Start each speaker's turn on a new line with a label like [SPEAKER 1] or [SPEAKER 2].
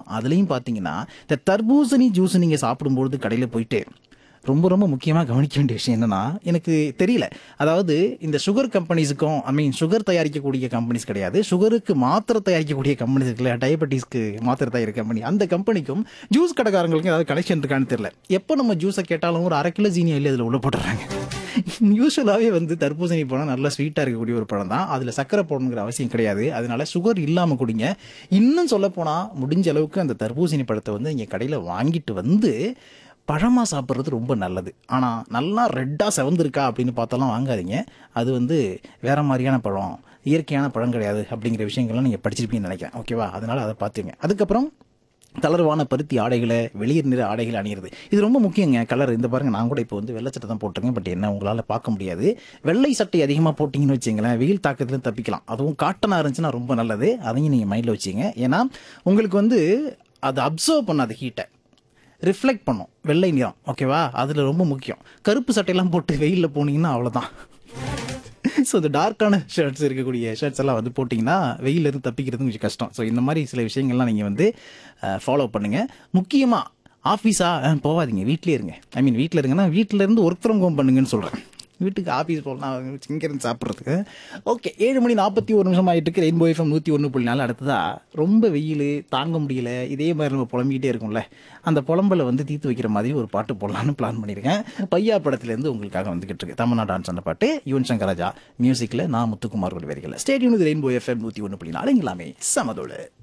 [SPEAKER 1] அதுலேயும் பார்த்தீங்கன்னா இந்த தர்பூசணி ஜூஸ் நீங்கள் சாப்பிடும்பொழுது கடையில் போயிட்டு ரொம்ப ரொம்ப முக்கியமாக கவனிக்க வேண்டிய விஷயம் என்னன்னா எனக்கு தெரியல அதாவது இந்த சுகர் கம்பெனிஸுக்கும் ஐ மீன் சுகர் தயாரிக்கக்கூடிய கம்பெனிஸ் கிடையாது சுகருக்கு மாத்திரை தயாரிக்கக்கூடிய கம்பெனிஸ் இருக்குல்ல டயபெட்டிஸ்க்கு மாத்திரை தயாரிக்க கம்பெனி அந்த கம்பெனிக்கும் ஜூஸ் கடைக்காரங்களுக்கும் ஏதாவது கனெக்ஷன் இருக்கான்னு தெரியல எப்போ நம்ம ஜூஸை கேட்டாலும் ஒரு அரை கிலோ ஜீனி அள்ளி அதில் உள்ள போட்டுறாங்க யூஸ்வலாகவே வந்து தர்பூசணி பழம் நல்லா ஸ்வீட்டாக இருக்கக்கூடிய ஒரு பழம் தான் அதில் சக்கரை போடணுங்கிற அவசியம் கிடையாது அதனால சுகர் இல்லாமல் குடிங்க இன்னும் சொல்லப்போனால் முடிஞ்ச அளவுக்கு அந்த தர்பூசணி பழத்தை வந்து நீங்கள் கடையில் வாங்கிட்டு வந்து பழமாக சாப்பிட்றது ரொம்ப நல்லது ஆனால் நல்லா ரெட்டாக செவந்திருக்கா அப்படின்னு பார்த்தாலும் வாங்காதீங்க அது வந்து வேற மாதிரியான பழம் இயற்கையான பழம் கிடையாது அப்படிங்கிற விஷயங்கள்லாம் நீங்கள் படிச்சிருப்பீங்கன்னு நினைக்கிறேன் ஓகேவா அதனால் அதை பார்த்துங்க அதுக்கப்புறம் தளர்வான பருத்தி ஆடைகளை வெளிர் நிற ஆடைகளை அணியிறது இது ரொம்ப முக்கியங்க கலர் இந்த பாருங்க நான் கூட இப்போ வந்து வெள்ளை சட்டை தான் போட்டிருக்கேன் பட் என்ன உங்களால் பார்க்க முடியாது வெள்ளை சட்டை அதிகமாக போட்டிங்கன்னு வச்சுங்களேன் வெயில் தாக்கத்துல தப்பிக்கலாம் அதுவும் காட்டனாக இருந்துச்சுன்னா ரொம்ப நல்லது அதையும் நீங்கள் மைண்டில் வச்சுங்க ஏன்னா உங்களுக்கு வந்து அது அப்சர்வ் பண்ணாது ஹீட்டை ரிஃப்ளெக்ட் பண்ணும் வெள்ளை நிறம் ஓகேவா அதில் ரொம்ப முக்கியம் கருப்பு சட்டையெல்லாம் போட்டு வெயிலில் போனீங்கன்னா அவ்வளோதான் ஸோ இந்த டார்க்கான ஷர்ட்ஸ் இருக்கக்கூடிய ஷர்ட்ஸ் எல்லாம் வந்து போட்டிங்கன்னா வெயில இருந்து தப்பிக்கிறது கொஞ்சம் கஷ்டம் ஸோ இந்த மாதிரி சில விஷயங்கள்லாம் நீங்கள் வந்து ஃபாலோ பண்ணுங்கள் முக்கியமாக ஆஃபீஸா போகாதீங்க வீட்லேயே இருங்க ஐ மீன் வீட்டில் இருங்கன்னா வீட்டில் இருந்து ஒர்க் ஃப்ரம் ஹோம் பண்ணுங்கன்னு சொல்கிறேன் வீட்டுக்கு ஆஃபீஸ் போகலாம் இங்கேருந்து சாப்பிட்றதுக்கு ஓகே ஏழு மணி நாற்பத்தி ஒரு நிமிஷம் ஆகிட்டு இருக்கு ரெயின்போ எஃப்எம் நூற்றி ஒன்று புள்ளி நாலு அடுத்ததா ரொம்ப வெயில் தாங்க முடியல இதே மாதிரி நம்ம புலம்பிக்கிட்டே இருக்கும்ல அந்த புலம்பலை வந்து தீர்த்து வைக்கிற மாதிரி ஒரு பாட்டு போடலான்னு பிளான் பண்ணியிருக்கேன் பையா படத்துலேருந்து உங்களுக்காக வந்துகிட்டு இருக்கு தமிழ்நாடு டான்ஸ் அந்த பாட்டு யுவன் சங்கர் ராஜா மியூசிக்கில் நான் முத்துக்குமார் வரிகளில் ஸ்டேடியம் ரெயின்போ எஃப்எம் நூற்றி ஒன்று புள்ளி நாலு எல்லாமே சமதோடு